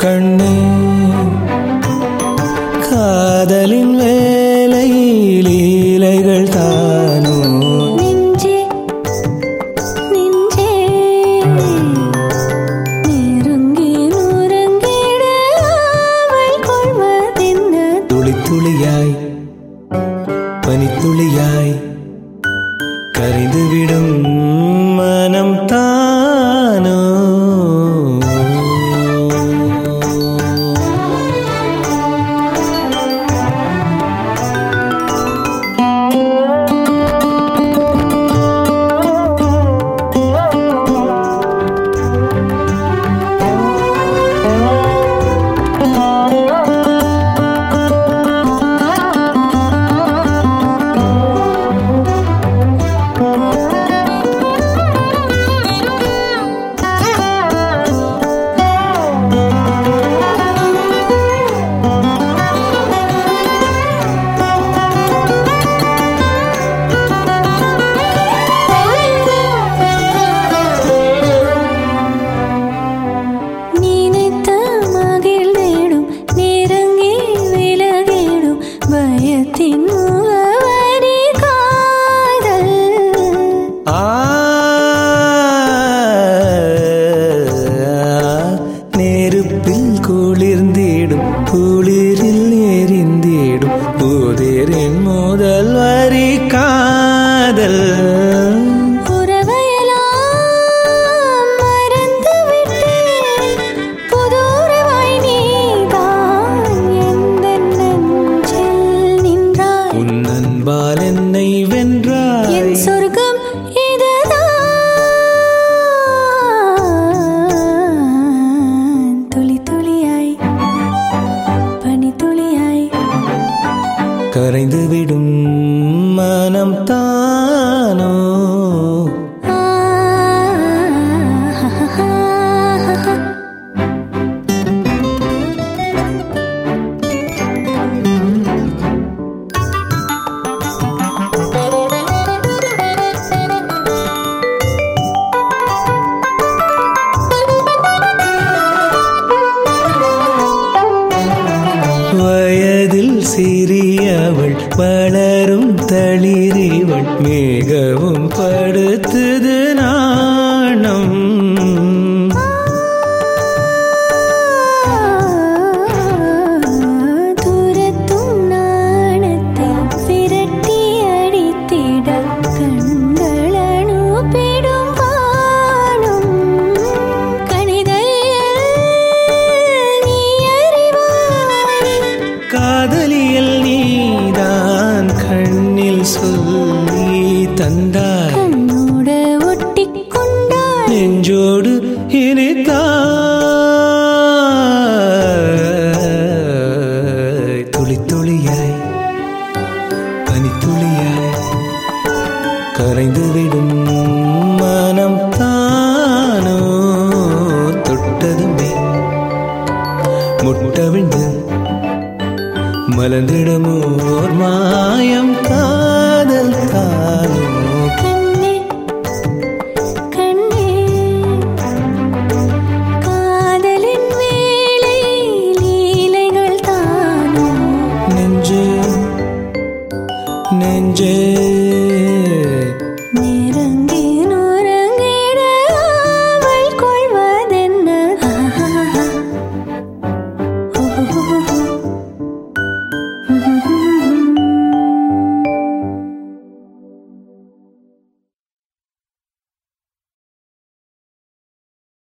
கண்ணே காதலின் வேலை லீலைகள் தானோ நெஞ்சே நெஞ்சே நெருங்கி நுறங்கிட அவள் கொள்வதென்ன துளி துளியாய் பனித்துளியாய் கரைந்துவிடும் மனம் தானோ நினைத்த மகிழ்ந்திடும் நெருங்கி விலகிடும் பயத்தின் முகவரி காதல் ஆ நெருப்பில் குளிர்ந்திடும் குளிரில் எரிந்திடும் புதிரின் முதல் வரி காதல் உறவையெல்லாம் மறந்துவிட்டேன் புதுறவாய் நீதான் எந்தன் நெஞ்சில் நின்றாய் உன் அன்பால் என்னை என் வென்றாய் சொர்க்கம் இதுதான் துளி துளியாய் பனி துளியாய் கரைந்துவிடும் மனம் தானோ ஆ வயதில் சிறியவள் வளரும் தளிரிவள் மிகவும் படுத்துது நாணம் துரத்தும் நாணத்தை விரட்டி அடித்திட கண்களணு பிடும் வானம் கணிதையில் நீ அறிவாய் காதலியல் நீதான் கண்ணில் சொல்லி தந்தாய் கண்ணோட ஒட்டிக் கொண்டாய் நெஞ்சோடு இனித்தாய் துளி துளியாய் பனித்துளியாய் கரைந்துவிடும் மனம் தானோ தொட்டதுமே முட்டவிழ்ந்து மலர்ந்திடமோ